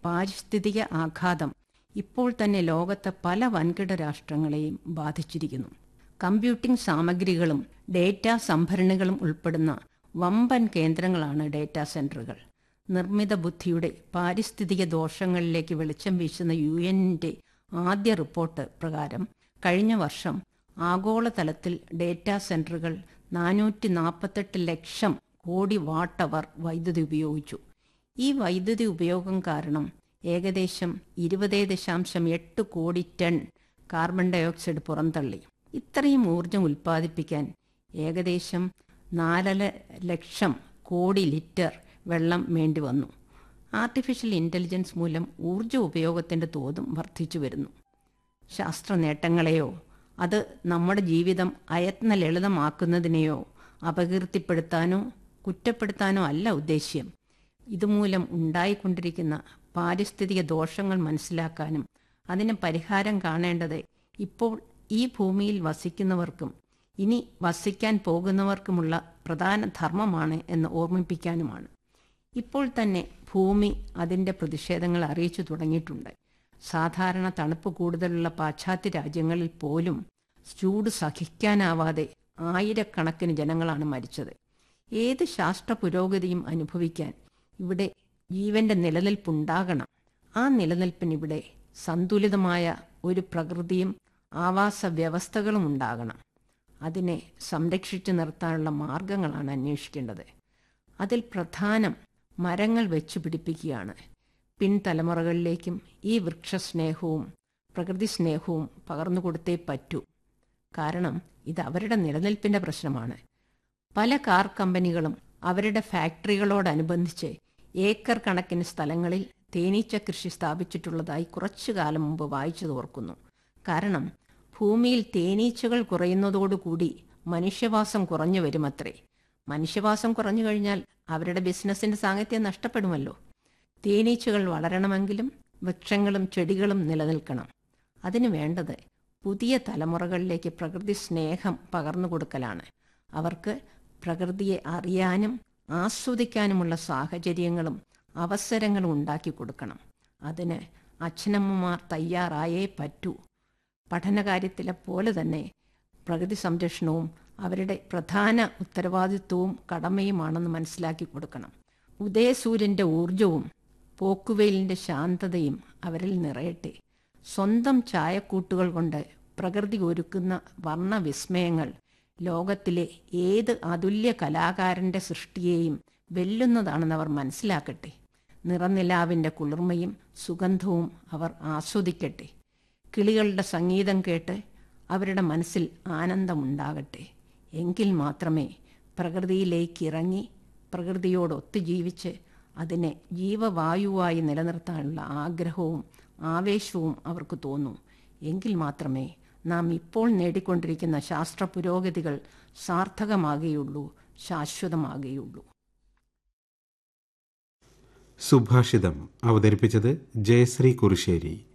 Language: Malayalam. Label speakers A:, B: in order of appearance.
A: പാരിസ്ഥിതിക ആഘാതം ഇപ്പോൾ തന്നെ ലോകത്തെ പല വൻകിട രാഷ്ട്രങ്ങളെയും ബാധിച്ചിരിക്കുന്നു കമ്പ്യൂട്ടിംഗ് സാമഗ്രികളും ഡേറ്റ സംഭരണികളും ഉൾപ്പെടുന്ന വമ്പൻ കേന്ദ്രങ്ങളാണ് ഡേറ്റാ സെന്ററുകൾ നിർമ്മിത ബുദ്ധിയുടെ പാരിസ്ഥിതിക ദോഷങ്ങളിലേക്ക് വെളിച്ചം വീശുന്ന യു എന്നിൻ്റെ ആദ്യ റിപ്പോർട്ട് പ്രകാരം കഴിഞ്ഞ വർഷം ആഗോളതലത്തിൽ ഡേറ്റാ സെന്ററുകൾ നാനൂറ്റി നാൽപ്പത്തെട്ട് ലക്ഷം കോടി വാട്ട് അവർ വൈദ്യുതി ഉപയോഗിച്ചു ഈ വൈദ്യുതി ഉപയോഗം കാരണം ഏകദേശം ഇരുപത് ദശാംശം എട്ട് കോടി ടൺ കാർബൺ ഡയോക്സൈഡ് പുറന്തള്ളി ഇത്രയും ഊർജം ഉൽപ്പാദിപ്പിക്കാൻ ഏകദേശം നാലര ലക്ഷം കോടി ലിറ്റർ വെള്ളം വേണ്ടി വന്നു ആർട്ടിഫിഷ്യൽ ഇൻ്റലിജൻസ് മൂലം ഊർജ ഉപയോഗത്തിൻ്റെ തോതും വർദ്ധിച്ചു വരുന്നു ശാസ്ത്ര നേട്ടങ്ങളെയോ അത് നമ്മുടെ ജീവിതം അയത്ന ലളിതമാക്കുന്നതിനെയോ അപകീർത്തിപ്പെടുത്താനോ കുറ്റപ്പെടുത്താനോ അല്ല ഉദ്ദേശ്യം ഇതുമൂലം ഉണ്ടായിക്കൊണ്ടിരിക്കുന്ന പാരിസ്ഥിതിക ദോഷങ്ങൾ മനസ്സിലാക്കാനും അതിന് പരിഹാരം കാണേണ്ടത് ഇപ്പോൾ ഈ ഭൂമിയിൽ വസിക്കുന്നവർക്കും ഇനി വസിക്കാൻ പോകുന്നവർക്കുമുള്ള പ്രധാന ധർമ്മമാണ് എന്ന് ഓർമ്മിപ്പിക്കാനുമാണ് ഇപ്പോൾ തന്നെ ഭൂമി അതിൻ്റെ പ്രതിഷേധങ്ങൾ അറിയിച്ചു തുടങ്ങിയിട്ടുണ്ട് സാധാരണ തണുപ്പ് കൂടുതലുള്ള പാശ്ചാത്യ രാജ്യങ്ങളിൽ പോലും ചൂട് സഹിക്കാനാവാതെ ആയിരക്കണക്കിന് ജനങ്ങളാണ് മരിച്ചത് ഏത് ശാസ്ത്ര പുരോഗതിയും അനുഭവിക്കാൻ ഇവിടെ ജീവന്റെ നിലനിൽപ്പുണ്ടാകണം ആ നിലനിൽപ്പിനിവിടെ സന്തുലിതമായ ഒരു പ്രകൃതിയും ആവാസ വ്യവസ്ഥകളും ഉണ്ടാകണം അതിനെ സംരക്ഷിച്ചു നിർത്താനുള്ള മാർഗങ്ങളാണ് അന്വേഷിക്കേണ്ടത് അതിൽ പ്രധാനം മരങ്ങൾ വെച്ചു പിടിപ്പിക്കുകയാണ് പിൻതലമുറകളിലേക്കും ഈ വൃക്ഷസ്നേഹവും പ്രകൃതി സ്നേഹവും പകർന്നു കൊടുത്തേ പറ്റൂ കാരണം ഇത് അവരുടെ നിലനിൽപ്പിന്റെ പ്രശ്നമാണ് പല കാർ കമ്പനികളും അവരുടെ ഫാക്ടറികളോടനുബന്ധിച്ച് ഏക്കർ കണക്കിന് സ്ഥലങ്ങളിൽ തേനീച്ച കൃഷി സ്ഥാപിച്ചിട്ടുള്ളതായി കുറച്ചു കാലം മുമ്പ് വായിച്ചു തോർക്കുന്നു കാരണം ഭൂമിയിൽ തേനീച്ചകൾ കുറയുന്നതോടുകൂടി മനുഷ്യവാസം കുറഞ്ഞു വരുമത്രേ മനുഷ്യവാസം കുറഞ്ഞു കഴിഞ്ഞാൽ അവരുടെ ബിസിനസ്സിന്റെ സാങ്കത്യം നഷ്ടപ്പെടുമല്ലോ തേനീച്ചകൾ വളരണമെങ്കിലും വൃക്ഷങ്ങളും ചെടികളും നിലനിൽക്കണം അതിനു വേണ്ടത് പുതിയ തലമുറകളിലേക്ക് പ്രകൃതി സ്നേഹം പകർന്നു കൊടുക്കലാണ് അവർക്ക് പ്രകൃതിയെ അറിയാനും ആസ്വദിക്കാനുമുള്ള സാഹചര്യങ്ങളും അവസരങ്ങളും ഉണ്ടാക്കി കൊടുക്കണം അതിന് അച്ഛനമ്മമാർ തയ്യാറായേ പറ്റൂ പഠനകാര്യത്തിലെ പോലെ തന്നെ പ്രകൃതി സംരക്ഷണവും അവരുടെ പ്രധാന ഉത്തരവാദിത്വവും കടമയുമാണെന്ന് മനസ്സിലാക്കി കൊടുക്കണം ഉദയസൂര്യൻ്റെ ഊർജവും പോക്കുവെയിലിൻ്റെ ശാന്തതയും അവരിൽ നിറയട്ടെ സ്വന്തം ചായക്കൂട്ടുകൾ കൊണ്ട് പ്രകൃതി ഒരുക്കുന്ന വർണ്ണവിസ്മയങ്ങൾ ലോകത്തിലെ ഏത് അതുല്യ കലാകാരൻ്റെ സൃഷ്ടിയെയും വെല്ലുന്നതാണെന്ന് അവർ മനസ്സിലാക്കട്ടെ നിറനിലാവിൻ്റെ കുളിർമയും സുഗന്ധവും അവർ ആസ്വദിക്കട്ടെ കിളികളുടെ സംഗീതം കേട്ട് അവരുടെ മനസ്സിൽ ആനന്ദമുണ്ടാകട്ടെ എങ്കിൽ മാത്രമേ പ്രകൃതിയിലേക്ക് ഇറങ്ങി പ്രകൃതിയോടൊത്തു ജീവിച്ച് അതിനെ ജീവവായുവായി നിലനിർത്താനുള്ള ആഗ്രഹവും ആവേശവും അവർക്ക് തോന്നൂ എങ്കിൽ മാത്രമേ നാം ഇപ്പോൾ നേടിക്കൊണ്ടിരിക്കുന്ന ശാസ്ത്ര പുരോഗതികൾ സാർത്ഥകമാകുകയുള്ളൂ ശാശ്വതമാകുകയുള്ളൂ
B: സുഭാഷിതം അവതരിപ്പിച്ചത് ജയശ്രീ കുറിശ്ശേരി